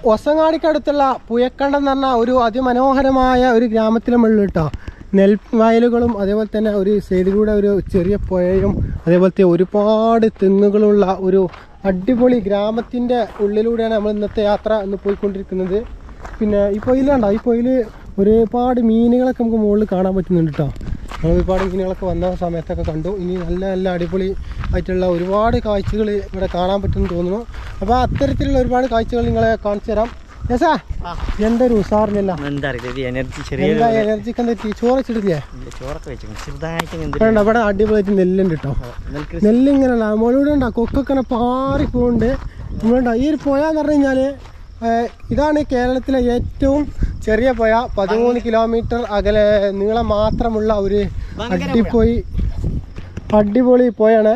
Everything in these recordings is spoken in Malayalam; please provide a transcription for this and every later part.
ഒസങ്ങാടിക്കടുത്തുള്ള പുയക്കണ്ടം എന്ന് പറഞ്ഞ ഒരു അതിമനോഹരമായ ഒരു ഗ്രാമത്തിലെ മുകളിൽ കേട്ടോ നെൽവയലുകളും അതേപോലെ തന്നെ ഒരു സൈഡിലൂടെ ഒരു ചെറിയ പുഴയും അതേപോലത്തെ ഒരുപാട് തെങ്ങുകളുള്ള ഒരു അടിപൊളി ഗ്രാമത്തിൻ്റെ ഉള്ളിലൂടെയാണ് നമ്മൾ ഇന്നത്തെ യാത്ര ഇന്ന് പോയിക്കൊണ്ടിരിക്കുന്നത് പിന്നെ ഈ പൊയിൽ കണ്ടോ ഈ പൊയിൽ ഒരുപാട് മീനുകളൊക്കെ നമുക്ക് മുകളിൽ കാണാൻ പറ്റുന്നുണ്ട് കേട്ടോ നമ്മൾ ഒരുപാട് മീനുകളൊക്കെ വന്ന സമയത്തൊക്കെ കണ്ടു ഇനി നല്ല നല്ല അടിപൊളി ആയിട്ടുള്ള ഒരുപാട് കാഴ്ചകൾ ഇവിടെ കാണാൻ പറ്റുമെന്ന് തോന്നുന്നു അപ്പോൾ അത്തരത്തിലുള്ള ഒരുപാട് കാഴ്ചകൾ നിങ്ങളെ കാണിച്ചു തരാം യെസാ എന്തൊരു ഉസാറിനില്ല എന്താ അറിയില്ല ഇത് എനർജി ചെറിയ എന്താ എനർജിക്ക് എന്താ ടീ ചോറ് വെച്ചിട്ടില്ലേ ചോറൊക്കെ വെച്ചു ചെറുതായിട്ട് ഇങ്ങനെ വേണ്ട ഇവിടെ അടിപൊളിയായിട്ട് നെല്ലുണ്ട് കേട്ടോ നെൽകൃഷി നെല്ലിങ്ങനെ നമ്മളിവിടെ ഉണ്ടാ കൊക്കൊക്കെ ഇങ്ങനെ പാറി പോകുന്നുണ്ട് നമ്മളുണ്ടാ ഈ ഒരു പുഴ എന്ന് പറഞ്ഞു കഴിഞ്ഞാൽ ഇതാണ് കേരളത്തിലെ ഏറ്റവും ചെറിയ പുഴ പതിമൂന്ന് കിലോമീറ്റർ അകലെ നീളം മാത്രമുള്ള ഒരു അടിപൊളി അടിപൊളി പുഴയാണ്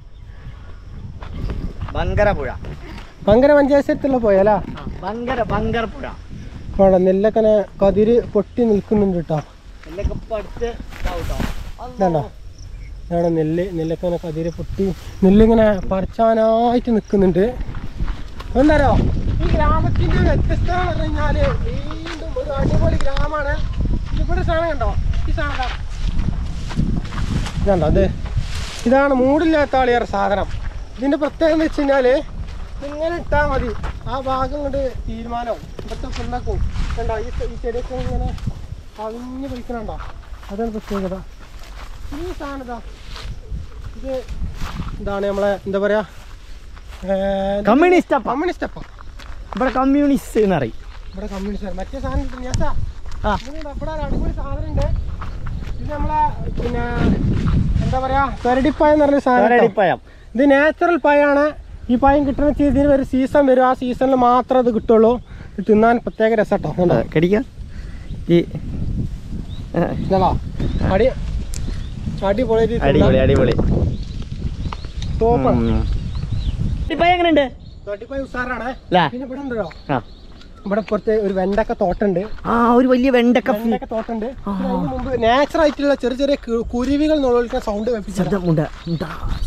ബങ്കര പുഴ ഭയങ്കര പഞ്ചായത്തിലുള്ള പുഴ അല്ല ആ, ബങ്കര ബങ്കർ പുഴ വേണ്ട നെല്ലൊക്കെ ഇങ്ങനെ കതിര് പൊട്ടി നിൽക്കുന്നുണ്ട് കേട്ടോ എല്ലൊക്കെ ഇപ്പൊ അടുത്ത് ഇതാവും ട്ടോ. ഇതാണ്ടോ ഇതാണ് നെല്ല് നെല്ലൊക്കെ ഇങ്ങനെ കതിര് പൊട്ടി നെല്ലിങ്ങനെ പറിച്ചാനായിട്ട് നിൽക്കുന്നുണ്ട് എന്താരോ ഈ ഗ്രാമത്തിന്റെ വ്യത്യസ്തത എന്ന് പറഞ്ഞു കഴിഞ്ഞാല് വീണ്ടും ഒരു അടിപൊളി ഗ്രാമമാണ് ഇവിടെ സാധനം കണ്ടോ ഈ സാധനം ദാ. ഇതുണ്ടോ അത് ഇതാണ് മൂടില്ലാത്ത ആളിയാറ് സാധനം ഇതിന്റെ പ്രത്യേകത എന്ന് വെച്ച് കഴിഞ്ഞാല് ഇങ്ങനെ ഇട്ടാൽ മതി ആ ഭാഗം കൊണ്ട് തീരുമാനവും ഇവിടുത്തെ ഫുള്ളാക്കും കണ്ടോ ഈ ഈ ചെടിയൊക്കെ ഇങ്ങനെ അവിഞ്ഞ് പിടിക്കണുണ്ടോ അതാണ് പ്രത്യേകത ഈ സാധനം ഇതാ ഇത് ഇതാണ് നമ്മളെ എന്താ പറയാ കമ്മ്യൂണിസ്റ്റ് അപ്പ കമ്മ്യൂണിസ്റ്റ് അപ്പം ഇവിടെ കമ്മ്യൂണിസ്റ്റ് എന്ന് പറയും ഇവിടെ കമ്മ്യൂണിസ്റ്റ് മറ്റേ സാധനം കിട്ടും ഞാൻ സാ ആ. ഇതിനുണ്ട്. ഇവിടെ ഒരു അടിപൊളി സാധനം ഉണ്ട് ഇത് നമ്മളെ പിന്നെ എന്താ പറയാ പെരടിപ്പായ എന്ന് പറഞ്ഞ സാധനം കേട്ടോ. ഒരടിപ്പഴം ഇത് നാച്ചുറൽ പായാണ് ഈ പായം കിട്ടണ വെച്ചാൽ ഇതിന് ഒരു സീസൺ വരും ആ സീസണിൽ മാത്രം അത് കിട്ടുള്ളൂ ഇത് തിന്നാൻ പ്രത്യേക രസട്ടോ കണ്ടോ കടിക്കാം ഈ ആ, ഇതാ അടി അടിപൊളി ഒരു അടിപൊളി അടിപൊളി സൂപ്പർ അടിപ്പഴം എങ്ങനെയുണ്ട് തട്ടിപ്പായ ഉസാറാണ് ല്ലേ? പിന്നെ ഇവിടെ ഉണ്ടോ ആ ഇവിടെ പുറത്ത് ഒരു വെണ്ടക്ക തോട്ടുണ്ട് ആ ഒരു വലിയ വെണ്ടക്ക ഫി- വെണ്ടക്ക തോട്ടുണ്ട് പിന്നെ അതിന് മുമ്പ് നാച്ചുറൽ ആയിട്ടുള്ള ചെറിയ ചെറിയ കു- കുരുവികൾ നുള്ളിക്കുന്ന സൗണ്ട് വെപ്പിച്ചത് ശബ്ദമുണ്ട് ഉണ്ടാ.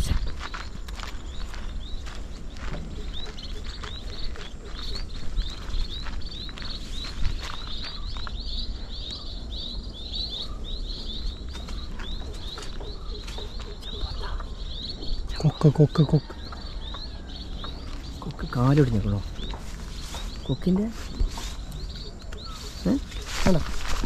കൊക്ക് കൊക്ക് കൊക്ക് കൊക്ക് കാലൊടിഞ്ഞോ കൊക്കിന്റെ ആണോ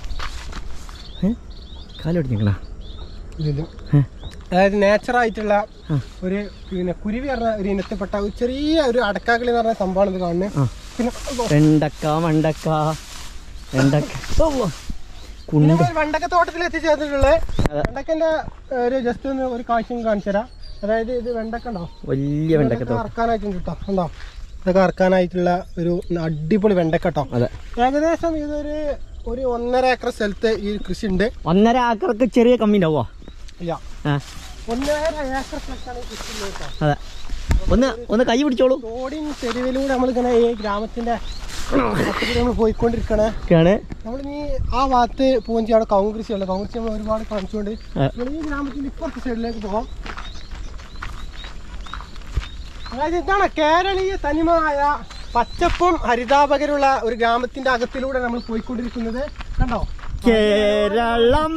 കാലൊടിഞ്ഞേക്കണ ഇതില് ഏ? അതായത് നാച്ചുറൽ ആയിട്ടുള്ള ആ. ഒരു പിന്നെ കുരുവി പറഞ്ഞ ഒരു ഇനത്തിൽപ്പെട്ട ഒരു ചെറിയ ഒരു അടക്കാക്കിളി എന്ന് പറഞ്ഞ സംഭവമാണ് ഇത് കാണുന്നത് ആ പിന്നെ വെണ്ടക്ക വെണ്ടക്ക വെണ്ടക്ക ഓ, ഓ. കുണ്ട് പിന്നെ വെണ്ടക്ക തോട്ടത്തിൽ എത്തിച്ചേർന്നിട്ടുള്ളത് അതെ. വെണ്ടക്കന്റെ ഒരു ജസ്റ്റ് ഒന്ന് ഒരു കാഴ്ചയും കാണിച്ചു തരാം അതായത് ഇത് വെണ്ടക്ക ഉണ്ടോ വലിയ വെണ്ടക്ക ഇതൊക്കെ അറക്കാനായിട്ടുണ്ട് കേട്ടോ ഉണ്ടോ ഇതൊക്കെ അറക്കാനായിട്ടുള്ള ഒരു അടിപൊളി വെണ്ടക്ക കേട്ടോ അതെ ഏകദേശം ഇതൊരു ഒരു ഒന്നര ഏക്കർ സ്ഥലത്ത് ഈ കൃഷി ഉണ്ട് ഒന്നര ആക്കർക്ക് ചെറിയ കമ്മി ഉണ്ടാവോ ഇല്ല ആ ഒന്നര ഏക്കർ സ്ഥലത്താണ് ഈ കൃഷി ഉള്ളത് കേട്ടോ അതെ ഒന്ന് ഒന്ന് കൈ പിടിച്ചോളൂ തോടിൻ തെരുവിലൂടെ നമ്മളിങ്ങനെ ഈ ഗ്രാമത്തിന്റെ മൊത്തത്തിൽ നമ്മൾ പോയിക്കൊണ്ടിരിക്കണേ ഒക്കെയാണ് നമ്മൾ ഈ ആ ഭാഗത്ത് പോകുമ്പോൾ അവിടെ കവുങ്ങ് കൃഷിയുള്ള കവുങ്ങ് കൃഷി നമ്മൾ ഒരുപാട് കാണിച്ചുകൊണ്ട് ആ. നമ്മൾ ഈ ഗ്രാമത്തിന്റെ ഇപ്പുറത്തെ സൈഡിലേക്ക് പോകാം അതായത് ഇതാണ് കേരളീയ തനിമയായ പച്ചപ്പും ഹരിതാപകരുള്ള ഒരു ഗ്രാമത്തിന്റെ അകത്തിലൂടെ നമ്മൾ പോയിക്കൊണ്ടിരിക്കുന്നത് കണ്ടോ കേരളം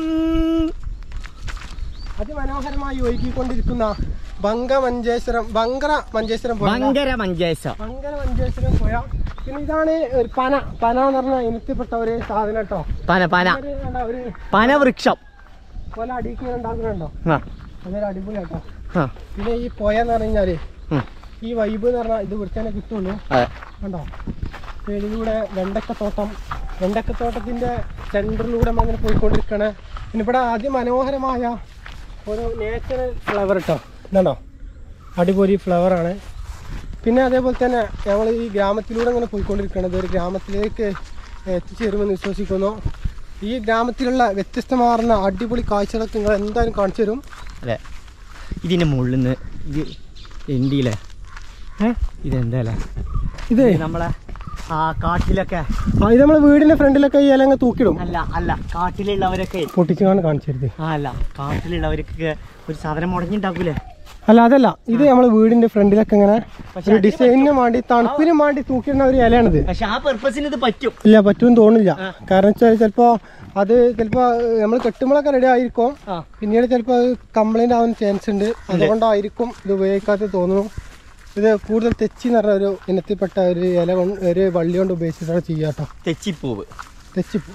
അതിമനോഹരമായി ഒഴുകിക്കൊണ്ടിരിക്കുന്ന ബംഗമഞ്ചേശ്വരം ബങ്കര മഞ്ചേശ്വരം പോയ ഭയങ്കര മഞ്ചേശ ബങ്കര മഞ്ചേശ്വരം പോയ പിന്നെ ഇതാണ് ഒരു പന പന എന്ന് പറഞ്ഞ ഇനത്തിൽപ്പെട്ട ഒരു സാധനം കേട്ടോ പന പന ഒരു കണ്ടോ, ഒരു പനവൃക്ഷം കൊല അടിക്ക് ഉണ്ടാക്കുന്നുണ്ടോ ആ അതൊരു അടിപൊളി കേട്ടോ ആ പിന്നെ ഈ പോയ എന്ന് പറഞ്ഞു കഴിഞ്ഞാല് ഉം. ഈ വൈബ് എന്ന് പറഞ്ഞാൽ ഇത് കുറിച്ചാലേ കിട്ടുള്ളൂ അതെ കണ്ടോ ഇതിലൂടെ വെണ്ടക്കത്തോട്ടം വെണ്ടക്കത്തോട്ടത്തിന്റെ സെന്ററിലൂടെ നമ്മൾ അങ്ങനെ പോയിക്കൊണ്ടിരിക്കണേ പിന്നെ ഇവിടെ അതിമനോഹരമായ ഒരു നേച്ചുറൽ ഫ്ലവർ കേട്ടോ ഇതാണോ അടിപൊളി flower ആണ് പിന്നെ അതേപോലെ തന്നെ ഞങ്ങൾ ഈ ഗ്രാമത്തിലൂടെ അങ്ങനെ പോയിക്കൊണ്ടിരിക്കുന്നത് ഒരു ഗ്രാമത്തിലേക്ക് എത്തിച്ചേരുമെന്ന് വിശ്വസിക്കുന്നു ഈ ഗ്രാമത്തിലുള്ള വ്യത്യസ്തമാർന്ന അടിപൊളി കാഴ്ചകളൊക്കെ നിങ്ങൾ എന്തായാലും കാണിച്ചു തരും അതെ ഇതിന്റെ മുകളിൽ നിന്ന് ഇത് എണ്ടിയില്ലേ ഏഹ് ഇതെന്താ അല്ലേ ഇത് ഇത് നമ്മളെ ആ കാട്ടിലൊക്കെ ആ ഇത് നമ്മളെ വീടിന്റെ ഫ്രണ്ടിലൊക്കെ ഈ ഇലങ്ങ് തൂക്കിടും അല്ല അല്ല കാട്ടിലുള്ളവരൊക്കെ പൊട്ടിച്ചാണ് കാണിച്ചത് ആ അല്ല കാട്ടിലുള്ളവർക്കൊക്കെ ഒരു സാധനം മുടങ്ങിണ്ടാക്കൂലേ അല്ല അതല്ല ഇത് നമ്മളെ വീടിന്റെ ഫ്രണ്ടിലൊക്കെ ഇങ്ങനെ ഒരു ഡിസൈനിന് വേണ്ടി തണുപ്പിന് വേണ്ടി തൂക്കിയിടുന്ന ഒരു ഇലയാണിത് പക്ഷെ ആ പെർപ്പസിന് ഇത് പറ്റും ഇല്ല പറ്റുമെന്ന് തോന്നില്ല കാരണം വെച്ചാൽ ചിലപ്പോ അത് ചിലപ്പോ നമ്മൾ കെട്ടുമ്പോഴൊക്കെ റെഡി ആയിരിക്കും ആ പിന്നീട് ചിലപ്പോൾ അത് കംപ്ലൈന്റ് ആവാൻ ചാൻസ് ഉണ്ട് അതുകൊണ്ടായിരിക്കും ഇത് ഉപയോഗിക്കാത്ത തോന്നുന്നു ഇത് കൂടുതൽ തെച്ചി എന്ന് പറഞ്ഞ ഒരു ഇനത്തിൽപ്പെട്ട ഒരു ഇല കൊണ്ട് ഒരു വള്ളി കൊണ്ട് ഉപയോഗിച്ചിട്ടാണ് ചെയ്യാട്ടോ തെച്ചിപ്പൂവ് തെച്ചിപ്പൂ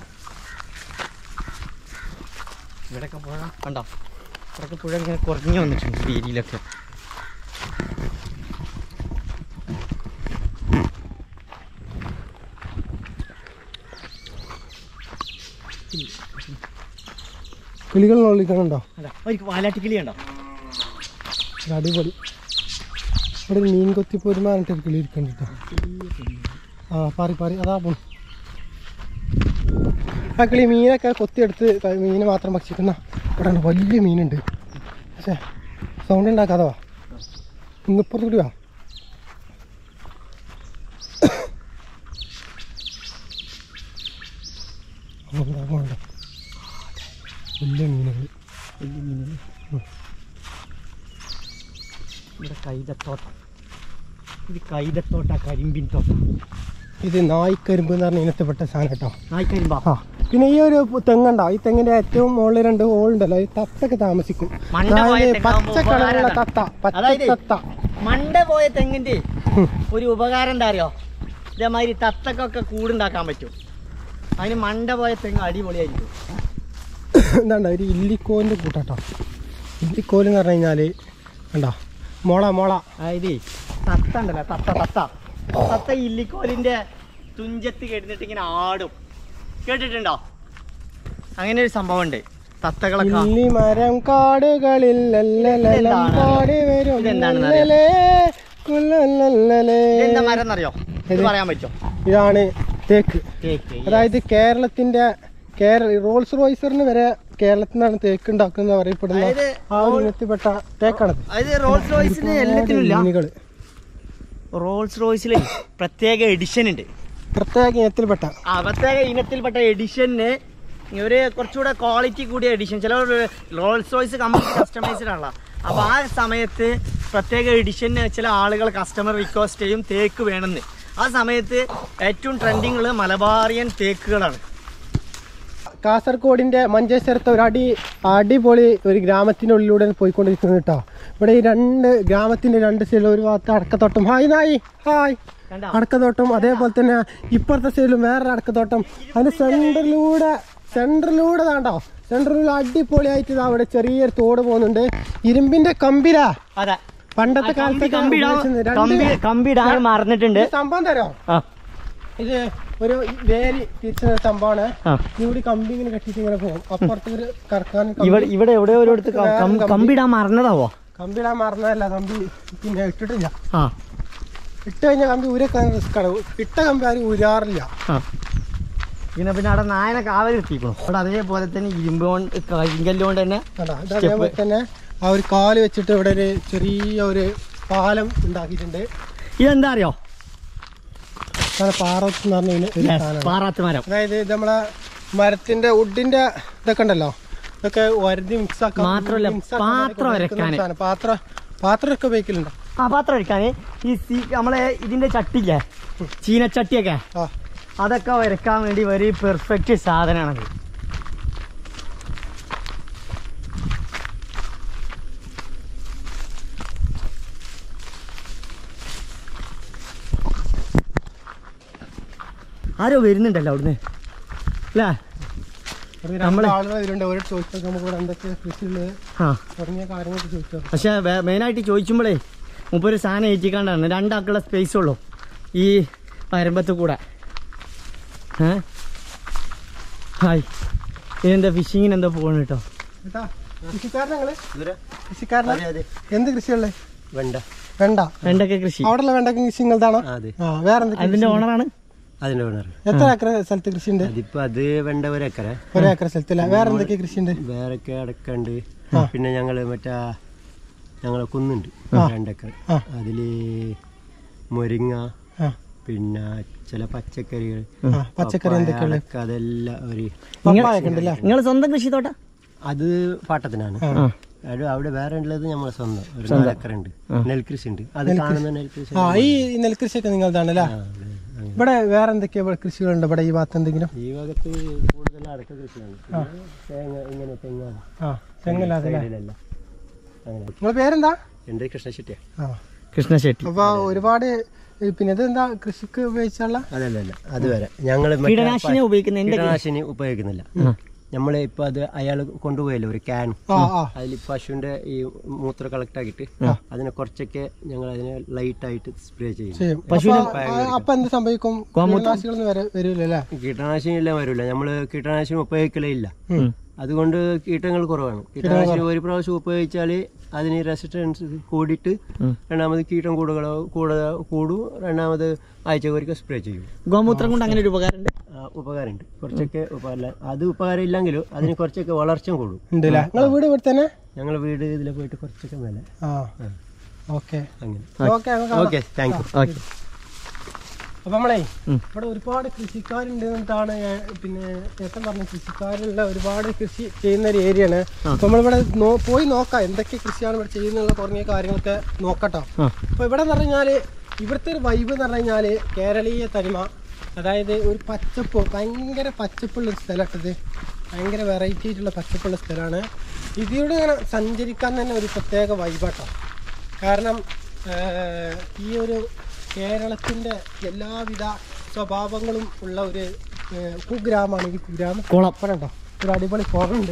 ഇവിടെയൊക്കെ പുഴ കണ്ടോ ഇവിടെയൊക്കെ പുഴ ഇങ്ങനെ കുറഞ്ഞു വന്നിട്ടുണ്ട് ഈ ഏരിയയിലൊക്കെ കിളികൾ നോളിക്കണുണ്ടോ അല്ല ഒരു വാലാട്ടിക്കിളി ഉണ്ടോ ഒരു അടിപൊളി ഇവിടെ ഒരു മീൻ കൊത്തി പോരുമാ പറഞ്ഞിട്ട് ഒരു കിളി ഇരിക്കണ്ട ആ പാറി പാറി അതാ പോണു ആ കിളി മീനൊക്കെ കൊത്തിയെടുത്ത് ക- മീന് മാത്രം ഭക്ഷിക്കുന്ന ഇവിടെ ഉണ്ട് വലിയ മീനുണ്ട് പക്ഷേ സൗണ്ട് ഉണ്ടാക്കാതെ വാ ഇന്നിപ്പുറത്ത് കൂടി വാ അവിടെ പോകണ്ട വലിയ മീനുകൾ വലിയ മീനുകൾ ഇവിടെ കൈതത്തോട്ടം ഇത് കൈതത്തോട്ട കരിമ്പിൻ തോട്ടം ഇത് നായ്ക്കരിമ്പ് എന്ന് പറഞ്ഞ ഇനത്തിൽപ്പെട്ട സാധനം കേട്ടോ നായ്ക്കരിമ്പാ ആ പിന്നെ ഈ ഒരു തെങ്ങുണ്ടോ ഈ തെങ്ങിന്റെ ഏറ്റവും മുകളിൽ രണ്ട് ഹോൾ ഉണ്ടല്ലോ ഈ തത്തൊക്കെ താമസിക്കും മണ്ട പോയ അതായത് തെങ്ങാകുമ്പോ പച്ച കളറുള്ള ഉപകാരം തത്ത പച്ച അതായത് തത്ത മണ്ട പോയ തെങ്ങിന്റെ ഹും. ഒരു ഉപകാരം എന്താ അറിയോ ഇതേമാതിരി തത്തക്കൊക്കെ കൂടുണ്ടാക്കാൻ പറ്റും അതിന് മണ്ട പോയ തെങ്ങ് അടിപൊളിയായിരിക്കും എന്താണ്ട ഒരു ഇല്ലിക്കോലിന്റെ കൂട്ടാട്ടോ ഇല്ലിക്കോല് എന്ന് പറഞ്ഞു കഴിഞ്ഞാല് കണ്ടോ മോള മോള അതായത് തത്ത ഉണ്ടല്ലോ തത്ത തത്ത തത്ത ഇല്ലിക്കോലിന്റെ തുഞ്ചത്ത് കിടന്നിട്ട് ഇങ്ങനെ ആടും കേട്ടിട്ടുണ്ടോ അങ്ങനെ ഒരു സംഭവം ഉണ്ട് തത്തകളൊക്കെ ഇല്ലി മരം കാടുകളിൽ ലല്ലലലം ഇതെന്താണ്? പാടി വരും ഇതെന്താണെന്ന് അറിയോ? ലല്ലലേ, കുലലലലേ. ഇതെന്താ മരം എന്നറിയോ ഇത് ഇത്? പറയാൻ പറ്റുമോ ഇതാണ് തേക്ക് തേക്ക് അതായത് കേരളത്തിന്റെ കേരള റോൾസ് റോയ്സറിന് വരെ കേരളത്തിൽ നിന്നാണ് തേക്ക് ഉണ്ടാക്കുന്നത് പറയപ്പെടുന്ന അതായത് ആ ഒരു ഇനത്തിൽപ്പെട്ട തേക്കാണത് അതായത് റോൾസ് റോയ്സിന് എല്ലാത്തിനും ഇല്ല മീനുകള് റോൾസ് റോയ്സിൽ പ്രത്യേക എഡിഷൻ ഉണ്ട് പ്രത്യേക ഇനത്തിൽപ്പെട്ട ആ പ്രത്യേക ഇനത്തിൽപ്പെട്ട എഡിഷന് ഒരു കുറച്ചുകൂടെ ക്വാളിറ്റി കൂടിയ എഡിഷൻ ചില റോൾസ് റോയ്സ് കമ്പനി കസ്റ്റമൈസ്ഡ് ആണല്ലോ അപ്പോൾ ആ സമയത്ത് പ്രത്യേക എഡിഷന് ചില ആളുകൾ കസ്റ്റമർ റിക്വസ്റ്റ് ചെയ്യും തേക്ക് വേണമെന്ന് ആ സമയത്ത് ഏറ്റവും ട്രെൻഡിങ് ഉള്ളത് മലബാറിയൻ തേക്കുകളാണ് കാസർഗോഡിന്റെ മഞ്ചേശ്വരത്തെ ഒരു അടി അടിപൊളി ഒരു ഗ്രാമത്തിനുള്ളിലൂടെ പോയിക്കൊണ്ടിരിക്കുന്നത് കേട്ടോ ഇവിടെ ഈ രണ്ട് ഗ്രാമത്തിന്റെ രണ്ട് സൈഡിലും ഒരു ഭാഗത്ത് അടക്കത്തോട്ടം ഹായ് നായി ഹായ് കണ്ടോ അടക്കത്തോട്ടം അതേപോലെ തന്നെ ഇപ്പുറത്തെ സൈഡിലും വേറൊരു അടക്കത്തോട്ടം അതിന്റെ സെന്ററിലൂടെ സെന്ററിലൂടെ താണ്ടോ സെന്ററിലൂടെ അടിപൊളിയായിട്ട് ഇതാ അവിടെ ചെറിയൊരു തോട് പോകുന്നുണ്ട് ഇരുമ്പിന്റെ കമ്പിലാ അതെ പണ്ടത്തെ കാലത്ത് കമ്പി കമ്പിടാൻ മറന്നിട്ടുണ്ട് സംഭവം തരോ ആ ഇത് ഒരു വേലി തിരിച്ച സംഭവമാണ് ആ ഇവിടെ കമ്പി ഇങ്ങനെ കെട്ടിട്ട് ഇങ്ങനെ പോകും അപ്പുറത്ത് ഒരു കറക്കാൻ കമ്പി- ഇവിടെ ഇവിടെ എവിടെ ഒരു അടുത്ത് കമ്പിടാൻ മറന്നതാവോ കമ്പിടാൻ മറന്നതല്ല കമ്പി പിന്നെ ഇട്ടിട്ടില്ല ആ ഇട്ട് കഴിഞ്ഞാൽ കമ്പി ഊരക്കാൻ റിസ്ക് ആണ് ഇട്ട കമ്പി ആരും ഊരാറില്ല ആ പിന്നെ പിന്നെ അവിടെ നായനെ കാവൽ എത്തിക്കണം അവിടെ അതേപോലെ തന്നെ ഇരുമ്പ് കൊണ്ട് കരിങ്കല്ല് കൊണ്ട് തന്നെ കണ്ടോ ഇത് അതേപോലെ തന്നെ ആ ഒരു കാല് വെച്ചിട്ട് ഇവിടെ ഒരു ചെറിയ ഒരു പാലം ഉണ്ടാക്കിയിട്ടുണ്ട് ഇതെന്താ അറിയോ അതാണ് പാറത്ത് എന്ന് പറഞ്ഞ ഒരു സാധനമാണ് പാറാത്ത് മരം അതായത് ഇത് നമ്മളെ മരത്തിന്റെ വുഡിന്റെ ഇതൊക്കെ ഉണ്ടല്ലോ ഇതൊക്കെ വരുതി മിക്സ് ആക്കാൻ മാത്രമല്ല, mix ആക്കാൻ പാത്രം വേണ്ടി അരക്കാന്. ഉപയോഗിക്കുന്ന സാധനം. പാത്രം പാത്രമൊക്കെ ഉപയോഗിക്കലുണ്ടോ ആ പാത്രം എടുക്കാന് ഈ സീ നമ്മളെ ഇതിന്റെ ചട്ടില്ലേ ചീനച്ചട്ടിയൊക്കെ ആ അതൊക്കെ വരക്കാൻ വേണ്ടി ഒരു പെർഫെക്റ്റ് സാധനമാണത് ആരോ വരുന്നുണ്ടല്ലോ അവിടുന്ന് അല്ലേ ഒരു രണ്ട് ആളുകൾ വരുന്നുണ്ട് അവരോട് ചോദിച്ചാൽ നമുക്ക് ഇവിടെ എന്തൊക്കെ കൃഷിയുള്ളത് ആ തുടങ്ങിയ കാര്യങ്ങളൊക്കെ ചോദിച്ചോ പക്ഷെ മെയിനായിട്ട് ചോദിക്കുമ്പോഴേ മുപ്പൊരു സാധനം ഏറ്റിക്കാണ്ടാണ് രണ്ടാക്കുള്ള സ്പേസ് ഉള്ളൂ ഈ പരമ്പത്ത് കൂടെ ഏ ഹായ് ഇതെന്താ ഫിഷിങ്ങിന് എന്താ പോകണം കേട്ടോ കേട്ടാ കൃഷിക്കാരനങ്ങള് കൃഷിക്കാരന എന്ത് കൃഷിയുള്ളത് വെണ്ട വെണ്ട വെണ്ടക്ക കൃഷി അവിടെയുള്ള വെണ്ടക്ക കൃഷി നിങ്ങളതാണോ അതെ ആ വേറെ എന്തൊക്കെ അതിന്റെ ഓണറാണ് അതിന്റെ ഓണർ എത്ര ഏക്കർ സ്ഥലത്ത് കൃഷിയുണ്ട് അതിപ്പോ അത് വെണ്ട ഒരേക്കറ ഒരു ഏക്കർ സ്ഥലത്തില്ല വേറെ എന്തൊക്കെ കൃഷിയുണ്ട് വേറൊക്കെ അടക്കണ്ട് പിന്നെ ഞങ്ങള് മറ്റാ ഞങ്ങളെ കുന്നുണ്ട് രണ്ടേക്കർ ആ. അതില് മുരിങ്ങ ആ പിന്നെ ചില പച്ചക്കറികൾ ആ പച്ചക്കറി എന്തൊക്കെയുള്ളത് അതെല്ലാം ഒരു പപ്പായൊക്കെ ഉണ്ടല്ലേ നിങ്ങൾ സ്വന്തം കൃഷി തോട്ട അത് പാട്ടത്തിനാണ് ആ. അത് അവിടെ വേറെ ഉള്ളത് നമ്മളെ സ്വന്തം ഒരു നാലക്കറുണ്ട് നെൽകൃഷി ഉണ്ട് അത് കാണുന്ന നെൽകൃഷി ആ ഈ നെൽകൃഷിയൊക്കെ നിങ്ങളതാണല്ലേ ആ, അതെ, അങ്ങനെ. ഇവിടെ വേറെ എന്തൊക്കെയാ ഇവിടെ കൃഷികളുണ്ട് ഇവിടെ ഈ ഭാഗത്ത് എന്തെങ്കിലും ഈ ഭാഗത്ത് കൂടുതൽ അടക്ക കൃഷിയാണ് പിന്നെ തേങ്ങ ഇങ്ങനെ തെങ്ങാണ് ആ തെങ്ങല്ലാതെ സൈഡിലല്ല അങ്ങനെ നിങ്ങളെ പേരെന്താ എൻ്റെ കൃഷ്ണശെട്ടിയാ ആ കൃഷ്ണശെട്ടി അപ്പൊ ഒരുപാട് ഈ പിന്നെ ഇതെന്താ കൃഷിക്ക് ഉപയോഗിച്ചുള്ള അതല്ല അല്ല അത് വരെ ഞങ്ങൾ കീടനാശിനി ഉപയോഗിക്കുന്ന എന്റെ കീടനാശിനി ഉപയോഗിക്കുന്നില്ല നമ്മൾ ഇപ്പൊ അത് അയാൾ കൊണ്ടുപോയല്ലോ ഒരു ക്യാൻ ആ ആ അതിൽ പശുവിന്റെ ഈ മൂത്രം കളക്ട് ആക്കിയിട്ട് അതിനെ കുറച്ചൊക്കെ ഞങ്ങൾ അതിനെ ലൈറ്റ് ആയിട്ട് സ്പ്രേ ചെയ്യും ചെയ്യും അപ്പൊ ആ, അപ്പൊ എന്ത് സംഭവിക്കും കീടനാശികളൊന്നും വരെ വരൂലല്ലേ കീടനാശിനി എല്ലാം വരില്ല നമ്മൾ കീടനാശിനി ഉപയോഗിക്കലേ ഇല്ല അതുകൊണ്ട് കീടങ്ങൾ കുറവാണ് കീടനാശിനി ഒരു പ്രാവശ്യം ഉപയോഗിച്ചാൽ അതിന് റെസിസ്റ്റൻസ് കൂടിയിട്ട് രണ്ടാമത് കീടം കൂടുകളോ കൂട കൂടും രണ്ടാമത് ആഴ്ച ഒരിക്കൽ സ്പ്രേ ചെയ്യും ഗോമൂത്രം കൊണ്ട് അങ്ങനെ ഒരു ഉപകാരമുണ്ട് ആ, ഉപകാരമുണ്ട് കുറച്ചൊക്കെ ഉപകാരം അത് ഉപകാരം ഇല്ലെങ്കിലും അതിന് കുറച്ചൊക്കെ വളർച്ചയും കൂടും ഉണ്ടല്ലേ നിങ്ങളെ വീട് ഇവിടെ തന്നെ ഞങ്ങൾ വീട് ഇതിൽ പോയിട്ട് കുറച്ചൊക്കെ മേലെ ആ ഓക്കെ അങ്ങനെ okay okay thank you okay അപ്പൊ നമ്മളെ ഇവിടെ ഒരുപാട് കൃഷിക്കാരുണ്ട് എന്നിട്ടാണ് ഞാൻ പിന്നെ ഏട്ടൻ പറഞ്ഞ കൃഷിക്കാരുള്ള ഒരുപാട് കൃഷി ചെയ്യുന്ന ഒരു ഏരിയ ആണ് അപ്പൊ നമ്മളിവിടെ നോ- പോയി നോക്കാം എന്തൊക്കെ കൃഷിയാണ് ഇവിടെ ചെയ്യുന്നുള്ള കുറഞ്ഞ കാര്യങ്ങളൊക്കെ നോക്കട്ടോ അപ്പൊ ഇവിടെ എന്ന് പറഞ്ഞാല് ഇവിടുത്തെ ഒരു വൈബ് എന്ന് പറഞ്ഞു കഴിഞ്ഞാല് കേരളീയ തനിമ അതായത് ഒരു പച്ചപ്പ് ഭയങ്കര പച്ചപ്പുള്ള ഒരു സ്ഥലമാട്ടത് ഭയങ്കര വെറൈറ്റി ആയിട്ടുള്ള പച്ചപ്പുള്ള സ്ഥലമാണ് ഇതിലൂടെ ഇങ്ങനെ സഞ്ചരിക്കാൻ തന്നെ ഒരു പ്രത്യേക വൈബാട്ടോ കാരണം ഏഹ്, ഈ ഒരു കേരളത്തിൻ്റെ എല്ലാവിധ സ്വഭാവങ്ങളും ഉള്ള ഒരു ഏഹ്, കുഗ്രാമമാണ് ഈ കുഗ്രാമം കുളം കുളപ്പനുണ്ടോ ഒരു അടിപൊളി കുളമുണ്ട്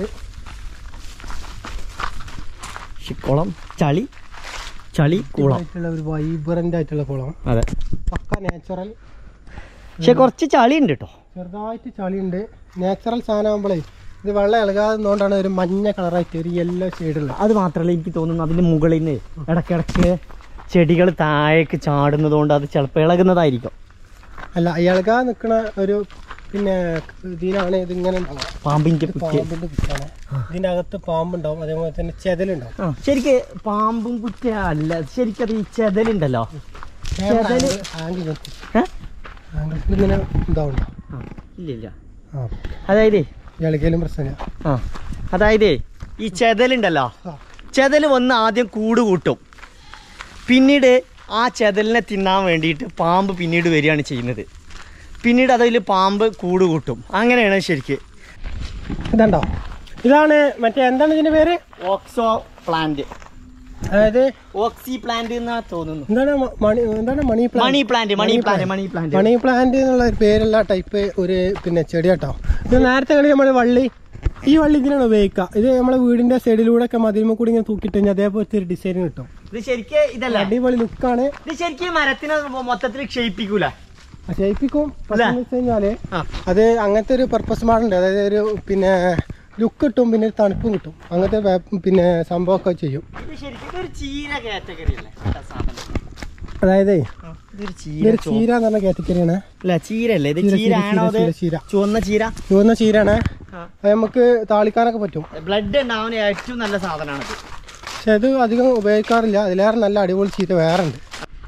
കുളം ചളി ചളി കുളം ആയിട്ടുള്ള ഒരു വൈബ്രൻ്റ് ആയിട്ടുള്ള കുളം അതെ പക്ക നാച്ചുറൽ പക്ഷെ കുറച്ച് ചളി ഉണ്ട് കേട്ടോ ചെറുതായിട്ട് ചളിയുണ്ട് നാച്ചുറൽ സാധനമാകുമ്പോഴേ ഇത് വെള്ളം ഇളകാതെ നിന്നുകൊണ്ടാണ് ഒരു മഞ്ഞ കളറായിട്ട് ഒരു യെല്ലോ ഷെയ്ഡുള്ള അത് മാത്രമല്ല എനിക്ക് തോന്നുന്നു അതിന്റെ മുകളിൽ നിന്ന് ഇടയ്ക്കിടയ്ക്ക് ചെടികൾ താഴേക്ക് ചാടുന്നത് കൊണ്ട് അത് ചിലപ്പോൾ ഇളകുന്നതായിരിക്കും അല്ല ഇളകാതെ നിൽക്കുന്ന ഒരു പിന്നെ ഇതിനാണ് ഇതിങ്ങനെ ഉണ്ടാവുക പാമ്പിന്റെ കുറ്റി പാമ്പിന്റെ കുറ്റാണ് ഇതിന്റെ അകത്ത് പാമ്പുണ്ടാവും അതേപോലെ തന്നെ ചെതലുണ്ടാവും ആ ശരിക്ക് പാമ്പും കുറ്റ അല്ല ശരിക്കത് ഈ ചെതലുണ്ടല്ലോ ചെതല് ആംഗിൾ ഏ? ആംഗിൾ ഇങ്ങനെ ഇതാവുണ്ടോ ആ, ഇല്ല ഇല്ല ആ അതായത് ഇളകിയാലും പ്രശ്നമില്ല ആ അതായത് ഈ ചെതലുണ്ടല്ലോ ആ ചെതൽ വന്ന് ആദ്യം കൂട് കൂട്ടും പിന്നീട് ആ ചെതലിനെ തിന്നാൻ വേണ്ടിയിട്ട് പാമ്പ് പിന്നീട് വരികയാണ് ചെയ്യുന്നത് പിന്നീട് അതിൽ പാമ്പ് കൂട് കൂട്ടും അങ്ങനെയാണ് ശരിക്ക് ഇതുണ്ടോ ഇതാണ് മറ്റേ എന്താണ് ഇതിന്റെ പേര് ഓക്സോ പ്ലാന്റ് അതായത് ഓക്സി പ്ലാന്റ് എന്നാ തോന്നുന്നു എന്താണ് മ- മണി എന്താണ് money money plant plant money plant money plant money plant എന്നുള്ള ഒരു പേരുള്ള ടൈപ്പ് ഒരു പിന്നെ ചെടി കേട്ടോ ഇത് നേരത്തെ കളി നമ്മൾ വള്ളി ഈ വള്ളി ഇതിനാണ് ഉപയോഗിക്കുക ഇത് നമ്മളെ വീടിന്റെ സൈഡിലൂടെ ഒക്കെ മതിലുമ കൂടി ഇങ്ങനെ തൂക്കിട്ട് കഴിഞ്ഞാൽ അതേപോലത്തെ ഒരു ഡിസൈൻ കിട്ടും ഇത് ശരിക്ക് ഇതല്ല അടിപൊളി ലുക്കാണ് ഇത് ശരിക്കും മരത്തിനെ മൊത്തത്തിൽ ക്ഷയിപ്പിക്കൂല ക്ഷയിപ്പിക്കും പക്ഷേ എന്ന് വെച്ച് കഴിഞ്ഞാല് ആ. അത് അങ്ങനത്തെ ഒരു പർപ്പസ് മാറുണ്ട് അതായത് ഒരു പിന്നെ ലുക്ക് കിട്ടും പിന്നെ ഒരു തണുപ്പും കിട്ടും അങ്ങനത്തെ വേ- പിന്നെ സംഭവമൊക്കെ ചെയ്യും ഇത് ശരിക്കും ഇതൊരു ചീര കാറ്റഗറി അല്ലേ ഇതാ സാധനം അതായത് ആ, ഇതൊരു ചീര ഇതൊരു ചീര എന്ന് പറഞ്ഞ കാറ്റഗറിയാണ് അല്ല ചീരല്ലേ ഇത് ചീര, ചീര ചീര, ആണോ അത് ചീര, ചീര. ചുവന്ന ചീര ചുവന്ന ചീരാണ് ആ. അത് നമുക്ക് താളിക്കാനൊക്കെ പറ്റും ബ്ലഡ് ഉണ്ടാവാൻ ഏറ്റവും നല്ല സാധനമാണത് പക്ഷെ അത് അധികം ഉപയോഗിക്കാറില്ല അതിലേറെ നല്ല അടിപൊളി ചീര വേറെ ഉണ്ട്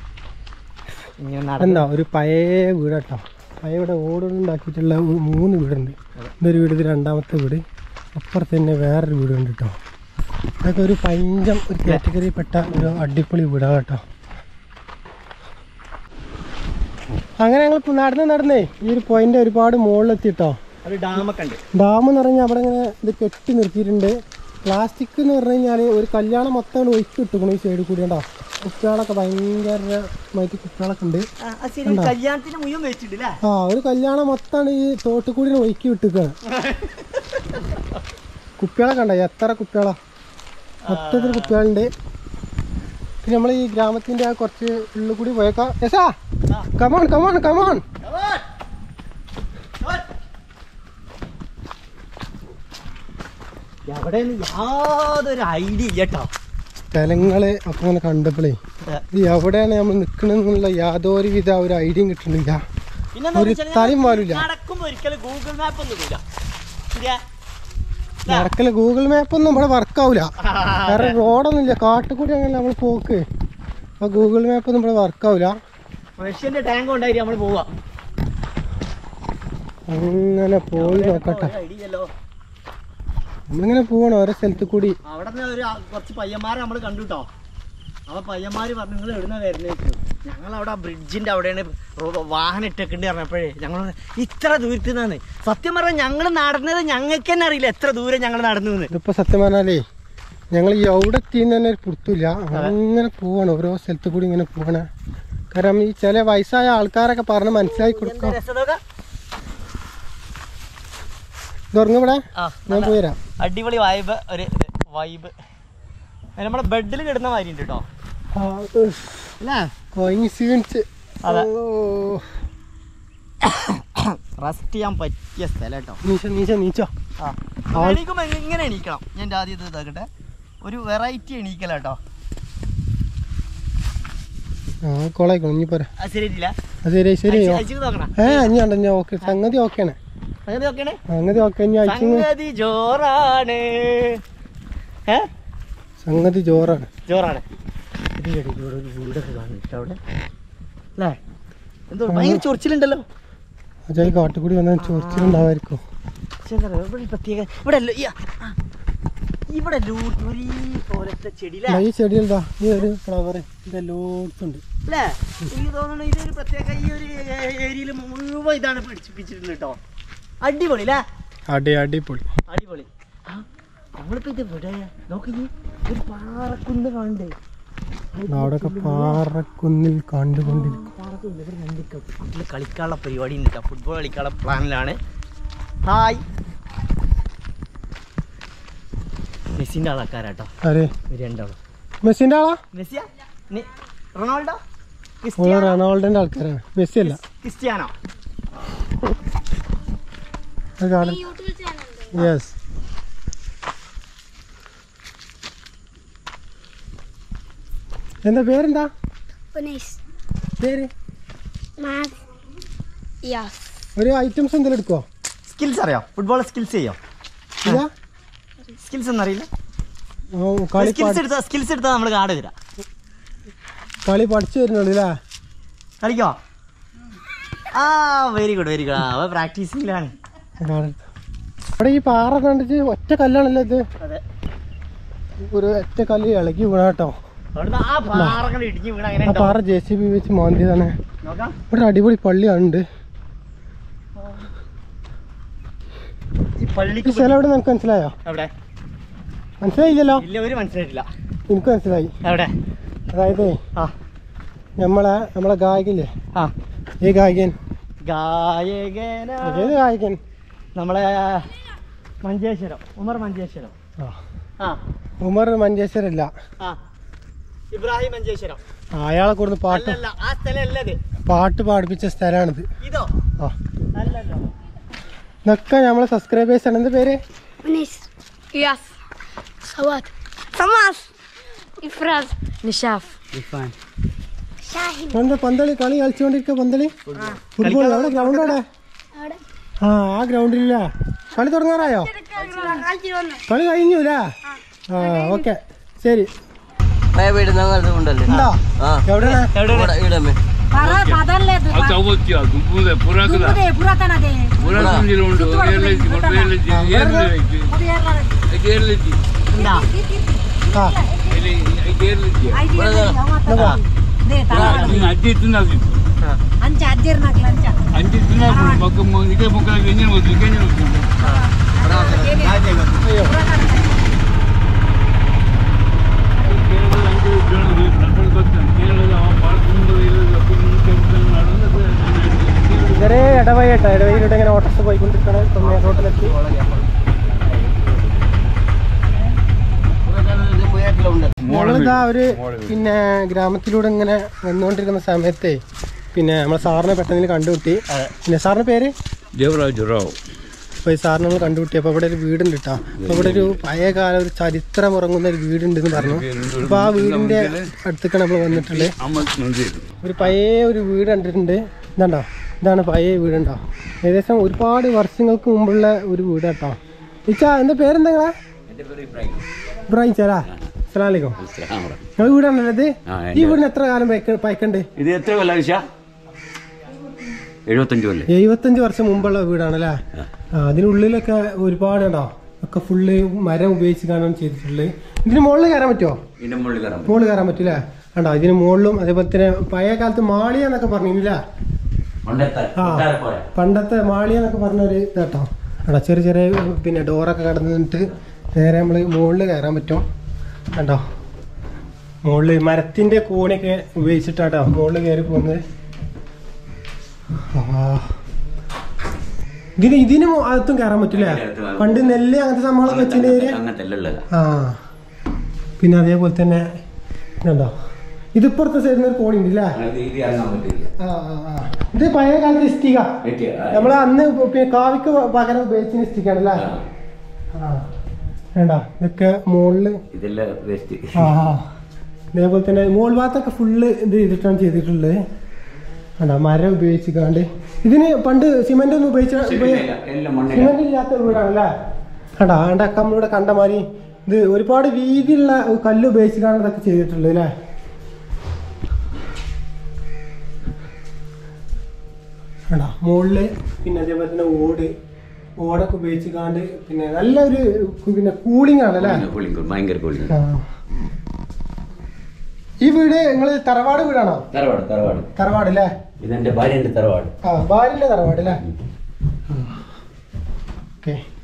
ഇങ്ങനെ നടന്ന് എന്താ ഒരു പഴയ വീട് കേട്ടോ പഴയ ഇവിടെ ഓടുണ്ടാക്കിയിട്ടുള്ള ഒരു മൂന്ന് വീടുണ്ട് ഇതൊരു വീട് ഇത് രണ്ടാമത്തെ വീട് അപ്പുറത്ത് തന്നെ വേറൊരു വീടുണ്ട് കേട്ടോ അതൊക്കെ ഒരു പഞ്ചം ഒരു കാറ്റഗറിയിൽപ്പെട്ട ഒരു അടിപൊളി വീടാണ് കേട്ടോ അങ്ങനെ ഞങ്ങൾ ഇപ്പൊ നടന്ന് നടന്നേ ഈ ഒരു പോയിന്റ് ഒരുപാട് മുകളിലെത്തി കേട്ടോ ഒരു ഡാമൊക്കെ ഉണ്ട് ഡാം എന്ന് പറഞ്ഞാൽ അവിടെ ഇങ്ങനെ ഇത് കെട്ടി നിർത്തിയിട്ടുണ്ട് പ്ലാസ്റ്റിക് എന്ന് പറഞ്ഞു കഴിഞ്ഞാൽ ഒരു കല്യാണം മൊത്തം ഒഴിച്ച് കിട്ടുക്കണം ഈ സൈഡിൽ കൂടി കേട്ടോ കുട്ടികളൊക്കെ ഭയങ്കരമായിട്ട് കുട്ടികളൊക്കെ ഉണ്ട് ആ, ആ ശരി കല്യാണത്തിന് മുഴുവൻ വെച്ചിട്ടില്ലേ ആ ഒരു കല്യാണം മൊത്തമാണ് ഈ തോട്ടിൽ കൂടി ഇങ്ങനെ ഒഴുക്കി വിട്ടിക്കാണ് കുപ്പികളെ കണ്ട എത്ര കുപ്പികളാ മൊത്തത്തിൽ കുപ്പികളുണ്ട് പിന്നെ നമ്മൾ ഈ ഗ്രാമത്തിന്റെ ആ കുറച്ച് ഉള്ളിൽ കൂടി പോയേക്കാം യെസാ കമോൺ കമോൺ കമോൺ എവിടെ യാതൊരു ഐഡിയ ഇല്ല കേട്ടോ സ്ഥലങ്ങള് അപ്പൊ ഇങ്ങനെ കണ്ടപ്പോഴേ ഇത് എവിടെയാണ് നമ്മൾ നിൽക്കണെന്നുള്ള യാതൊരു വിധ ഒരു ഐഡിയയും കിട്ടുന്നില്ല പിന്നെ ഒരു തലയും വാലില്ല നടക്കുമ്പോ ഒരിക്കലും ഗൂഗിൾ മാപ്പ് ഒന്നും ഇല്ല നടക്കല് ഗൂഗിൾ മാപ്പ് ഒന്നും ഇവിടെ വർക്കാവൂല കാരണം റോഡൊന്നും ഇല്ല കാട്ടിൽ കൂടി അങ്ങനെ നമ്മൾ പോക്ക് അപ്പൊ ഗൂഗിൾ മാപ്പ് ഒന്നും ഇവിടെ വർക്കാവൂല റഷ്യന്റെ ടാങ്ക് കൊണ്ടായി നമ്മൾ പോവാ അങ്ങനെ പോയി നോക്കട്ടെ ഐഡിയല്ലോ നമ്മളിങ്ങനെ പോകണം ഓരോ സ്ഥലത്ത് കൂടി അവിടെ നിന്ന് ഒരു ആ- കുറച്ച് പയ്യന്മാരെ നമ്മൾ കണ്ടു കേട്ടോ അപ്പൊ പയ്യന്മാര് പറഞ്ഞു നിങ്ങൾ എവിടുന്ന വരുന്നത് ഞങ്ങൾ അവിടെ ബ്രിഡ്ജിന്റെ അവിടെയാണ് റോ- വാഹനം ഇട്ടേക്കണ്ട് പറഞ്ഞപ്പോഴേ ഞങ്ങൾ ഇത്ര ദൂരത്ത് നിന്നാണ് സത്യം പറഞ്ഞാൽ ഞങ്ങൾ നടന്നത് ഞങ്ങൾക്ക് തന്നെ അറിയില്ല എത്ര ദൂരം ഞങ്ങൾ നടന്നു എന്ന് ഇതിപ്പോ സത്യം പറഞ്ഞാലേ ഞങ്ങൾ ഈ എവിടെ എത്തിയെന്ന് തന്നെ ഒരു പുറത്തില്ല അങ്ങനെ പോവാണ് ഓരോ സ്ഥലത്ത് കൂടി ഇങ്ങനെ പോകണേ കാരണം ഈ ചില വയസ്സായ ആൾക്കാരൊക്കെ പറഞ്ഞ് മനസ്സിലാക്കി എന്താ കൊടുക്കാം രസതൊക്കെ ഇതുറങ്ങിവിടെ ആ ഞാൻ പോയിരാം അടിപൊളി വൈബ് ഒരു വൈബ് നമ്മുടെ ബെഡിൽ കിടന്ന മാതിരി ഉണ്ട് കേട്ടോ അല്ലേ കൊയങ്ങി ക്ഷീണിച്ച് അതെ. ഓ. റെസ്റ്റ് ചെയ്യാൻ പറ്റിയ സ്ഥലം കേട്ടോ നീച്ച നീച്ച നീച്ചോ ആ എണീക്കുമ്പോ ഇങ്ങ- ഇങ്ങനെ എണീക്കണം ഞാൻ എൻ്റെ ആദ്യം ഇത് ഇതാക്കട്ടെ ഒരു വെറൈറ്റി എണീക്കല കേട്ടോ ആ കൊളായിക്കോ ഇനി പോരാ അത് ശരിയില്ല അത് ശരി ശരി അയച്ചു നോക്കണം ഏ ഇനി ഉണ്ടോ ഞാൻ ഓക്കെ സംഗതി ഓക്കെയാണ് അങ്ങനെ നോക്കണേ സംഗതി ഓക്കെ ഇനി അയച്ചു സംഗതി ജോറാണ് ഏ സംഗതി ജോറാണ് ജോറാണ് ഇതിന്റെ ഇടയിൽ ഒരു വീടൊക്കെ കാണിട്ടോ അവിടെ അല്ലേ എന്തോ ഭയങ്കര ചൊറിച്ചിലുണ്ടല്ലോ അജയ് കാട്ടുകൂടി വന്നാൽ ചൊറിച്ചിലുണ്ടാവായിരിക്കും പക്ഷെ എന്താ പറയുക ഇവിടെ ഒരു പ്രത്യേക ഇവിടെ അല്ലോ ഈ ആ, ഇവിടെ ലൂട്ടൂരി പോലത്തെ ചെടിയില്ലേ ഈ ചെടിയിലെന്താ ഈ ഒരു ഫ്ലവർ ഇതെല്ലോടത്തുണ്ട് അല്ലേ എനിക്ക് തോന്നുന്നു ഇതൊരു പ്രത്യേക ഈ ഒരു ഏരിയയിൽ മുഴുവൻ ഇതാണ് പിടിച്ചിപ്പിച്ചിട്ടുള്ളത് കേട്ടോ അടിപൊളി അല്ലേ അടി അടിപൊളി അടിപൊളി ആ, നമ്മളിപ്പോ ഇത് ഇവിടെ നോക്കി ഒരു പാറക്കുന്ന് കാണണ്ടേ അവിടെയൊക്കെ പാറക്കുന്നിൽ കണ്ടുകൊണ്ടിരിക്കും പാറക്കുന്ന് ഇവിടെ രണ്ടിക്ക കുട്ടികൾ കളിക്കാനുള്ള പരിപാടി ഉണ്ട് കേട്ടോ ഫുട്ബോൾ കളിക്കാനുള്ള പ്ലാനിലാണ് ഹായ് മെസ്സിന്റെ ആൾക്കാരാട്ടോ അരെ ഇവര് രണ്ടാളും മെസ്സിന്റെ ആളാ മെസ്സിയ നി- റൊണാൾഡോ ഓ ക്രിസ്ത്യാനോ റൊണാൾഡോന്റെ ആൾക്കാരാണ് മെസ്സി അല്ല ക്രിസ്ത്യാനോ അത് കാണാൻ യെസ് എന്താ പേരെന്താ Unis. പേര് Max. Yes. ഒരു ഐറ്റംസ് എന്തെങ്കിലും എടുക്കോ സ്കിൽസ് അറിയോ ഫുട്ബോൾ സ്കിൽസ് ചെയ്യോ ഇല്ല സ്കിൽസ് എന്നറിയില്ല ഓ, കളി സ്കിൽസ് പഠി- എടുത്താ സ്കിൽസ് എടുത്താൽ നമ്മൾ കാർഡ് തരാം കളി പഠിച്ചു വരുന്നുള്ളൂ അല്ലേ കളിക്കോ ആ വെരി ഗുഡ് വെരി ഗുഡ് ആ അവ പ്രാക്ടീസിലാണ് കാണാൻ. അവിടെ ഈ പാറ കണ്ടിട്ട് ഒറ്റ കല്ലാണല്ലോ ഇത് അതെ ഒരു ഒറ്റ കല്ല് ഇളകി വീണ കേട്ടോ അവിടുന്ന് ആ പാറകൾ ഇടിഞ്ഞ് വീണ അങ്ങനെ ആ പാറ ജെ സി ബി വെച്ച് മാന്തിയതാണ് നോക്കാം ഇവിടെ ഒരു അടിപൊളി പള്ളിയുണ്ട് ഈ പള്ളിക്ക് ഈ സ്ഥലം എവിടെ നിനക്ക് മനസ്സിലായോ എവിടെ മനസ്സിലായില്ലല്ലോ ഇല്ല ഒരു മനസ്സിലായിട്ടില്ല എനിക്ക് മനസ്സിലായി എവിടെ അതായത് ആ നമ്മളെ നമ്മളെ ഗായകല്ലേ ആ ഈ ഗായകൻ ഗായകന ഏത് ഗായകൻ നമ്മളെ മഞ്ചേശ്വരം ഉമർ മഞ്ചേശ്വരം ആ ആ ഉമർ മഞ്ചേശ്വരല്ല ആ ഇബ്രാഹിം മഞ്ചേശ്വരം ആ, അയാളെ കൂടുന്ന് പാട്ട് അല്ലല്ല ആ സ്ഥലം അല്ലത് പാട്ട് പാടിപ്പിച്ച സ്ഥലമാണിത് ഇതോ ആ അല്ലല്ലോ ഇതൊക്കെ നമ്മളെ സബ്സ്ക്രൈബേഴ്സ് ആണ് എന്ത് പേര് Unis. Yes. Sawat. Samas. Ifraz. Nishaf. Shahin. എന്താ പന്തളി കളി കളിച്ചുകൊണ്ടിരിക്കുക പന്തളി ഫുട്ബോൾ അവിടെ ഗ്രൗണ്ട് അവിടെ ആ ആ ഗ്രൗണ്ടിലില്ല കളി തുടങ്ങാറായോ കളി കഴിഞ്ഞു അല്ലേ ആ ഓക്കെ ശരി വീട് ഞങ്ങളുടെ ഉണ്ടല്ലേ ഉണ്ടോ ആ എവിടെയാണ് ഇവിടെ ഇടമേ ಚೌವತ್ತಿ ಅದು ಪೂರೆ ಪುರಾಕದ ಪುರಾತನ ಉಂಟು ಏರ್ಲೈತಿ ಕೊಟ್ಟು ಏರ್ಲೈತಿ ಏರ್ಲೈತಿ ಏರ್ಲೈತಿ എന്താ ആ ಏರ್ಲೈತಿ എന്നാ പോ. ಅಜ್ಜಿ ತಿನ್ನೋದು ಅಜ್ಜಿ ತಿನ್ನೋದು ಮಕ್ಕ ಇದೇ ಮಕ್ಕಳಿಗೆ ಎಂಜಿನ ಹೋದ್ರು ಎಂಜಿನ ಹೋದ್ರು ഇതരേ ഇടവഴിട്ടോ ഇടവഴിയിലൂടെ ഇങ്ങനെ ഓട്ടോസ് പോയിക്കൊണ്ടിരിക്കണ തൊമ്മേ റോഡിലെത്തി നമ്മളിതാ ഒരു പിന്നെ ഗ്രാമത്തിലൂടെ ഇങ്ങനെ വന്നുകൊണ്ടിരിക്കുന്ന സമയത്തെ പിന്നെ നമ്മളെ സാറിനെ പെട്ടെന്ന് കണ്ടുമുട്ടി പിന്നെ സാറിന്റെ പേര് ದೇವರಾಜ ರಾವ್ അപ്പോൾ ഈ സാറിനെ നമ്മൾ കണ്ടുമുട്ടി അപ്പോൾ ഇവിടെ ഒരു വീടുണ്ട് കേട്ടോ അപ്പോൾ ഇവിടെ ഒരു പഴയ കാല ഒരു ചരിത്രം ഉറങ്ങുന്ന ഒരു വീടുണ്ടെന്ന് പറഞ്ഞു അപ്പോൾ ആ വീടിന്റെ അടുത്തേക്കാണ് നമ്മൾ വന്നിട്ടുള്ളത് ಅಹಮದ್ ನಂದೀರ್ ഒരു പഴയ ഒരു വീട് കണ്ടിട്ടുണ്ട് ഇതാണ്ടോ ഇതാണ് പഴയ വീടുണ്ടോ ഏകദേശം ഒരുപാട് വർഷങ്ങൾക്ക് മുമ്പുള്ള ഒരു വീട് കേട്ടോ ഇച്ചാ എന്താ പേരെന്താ നിങ്ങളെ ഇബ്രാഹിം ചേരാ അസ്സലാമലൈക്കും നിങ്ങൾ വീടാണല്ലോ ഇത് ആ, ഈ വീടിന് എത്ര കാലം പഴക്ക- പഴക്കണ്ട് ഇത് എത്ര കൊല്ല വിശ എഴുപത്തഞ്ച് കൊല്ലേ എഴുപത്തഞ്ച് വർഷം മുമ്പുള്ള വീടാണല്ലേ ആ അതിനുള്ളിലൊക്കെ ഒരുപാട് ഉണ്ടോ ഒക്കെ ഫുള്ള് മരം ഉപയോഗിച്ച് കാണാൻ ചെയ്തിട്ടുള്ളത് ഇതിന് മുകളിൽ കയറാൻ പറ്റുമോ ഇതിന്റെ മുകളിൽ കയറാൻ പറ്റും മുകളിൽ കയറാൻ പറ്റില്ല കണ്ടോ ഇതിന് മുകളിലും അതേപോലെ തന്നെ പഴയ കാലത്ത് മാളിയ എന്നൊക്കെ പറഞ്ഞില്ല മണ്ടത്തെ ആ പോലെ പണ്ടത്തെ മാളിയ എന്നൊക്കെ പറഞ്ഞൊരു ഇതാട്ടോ കണ്ടോ ചെറിയ ചെറിയ പിന്നെ ഡോറൊക്കെ കടന്നു നിന്നിട്ട് നേരെ നമ്മൾ മുകളിൽ കയറാൻ പറ്റും കണ്ടോ മുകളിൽ മരത്തിന്റെ കൂണൊക്കെ ഉപയോഗിച്ചിട്ടാട്ടോ മുകളിൽ കയറി പോകുന്നത് ആ. ഇതിന് ഇതിന് മു- അകത്തും കയറാൻ പറ്റില്ലേ പണ്ട് നെല്ല് അങ്ങനത്തെ സംഭവം വെച്ചിട്ട് അങ്ങനത്തെ എല്ലാം ആ പിന്നെ അതേപോലെ തന്നെ ഇതുണ്ടോ ഇതിപ്പുറത്തെ സൈഡിൽ നിന്ന് ഒരു കോണി ഉണ്ട് അല്ലേ ഇത് ഇത് ഇറങ്ങാൻ പറ്റില്ല ആ ആ ആ ഇത് പഴയ കാലത്ത് ഇഷ്ടിക പറ്റിയ നമ്മൾ അന്ന് പിന്നെ കാവിക്ക് പകരം ഉപയോഗിച്ച ഇഷ്ടിക്കാണ് അല്ലേ ആ വേണ്ട ഇതൊക്കെ മുകളില് ഇതെല്ലാം വേസ്റ്റ് ആ ആ. ഇതേപോലെ തന്നെ മുകൾ ഭാഗത്തൊക്കെ ഫുള്ള് ഇത് ചെയ്തിട്ടാണ് ചെയ്തിട്ടുള്ളത് വേണ്ട മരം ഉപയോഗിച്ചിക്കാണ്ട് ഇതിന് പണ്ട് സിമെന്റ് ഒന്നും ഉപയോഗിച്ച എല്ലാം മണ്ണില്ല സിമെന്റ് ഇല്ലാത്ത വീടാണല്ലേ കണ്ട ആണ്ടൊക്കെ നമ്മളിവിടെ കണ്ട മാതിരി ഇത് ഒരുപാട് വീതിയുള്ള കല്ല് ഉപയോഗിച്ചിട്ടാണ് ഇതൊക്കെ ചെയ്തിട്ടുള്ളത് അല്ലേ കണ്ട മുകളില് പിന്നെ അതേപോലെ തന്നെ ഓട് ഓടൊക്കെ ഉപയോഗിച്ചിക്കാണ്ട് പിന്നെ നല്ലൊരു പിന്നെ കൂളിംഗ് ആണല്ലേ കൂളിംഗ് ഭയങ്കര കൂളിംഗ് ആ. ഈ വീട് നിങ്ങൾ തറവാട് വീടാണോ തറവാട് തറവാട് തറവാട് അല്ലേ ഇതെന്റെ ഭാര്യന്റെ തറവാട് ആ ഭാര്യന്റെ തറവാട് അല്ലേ ഓക്കെ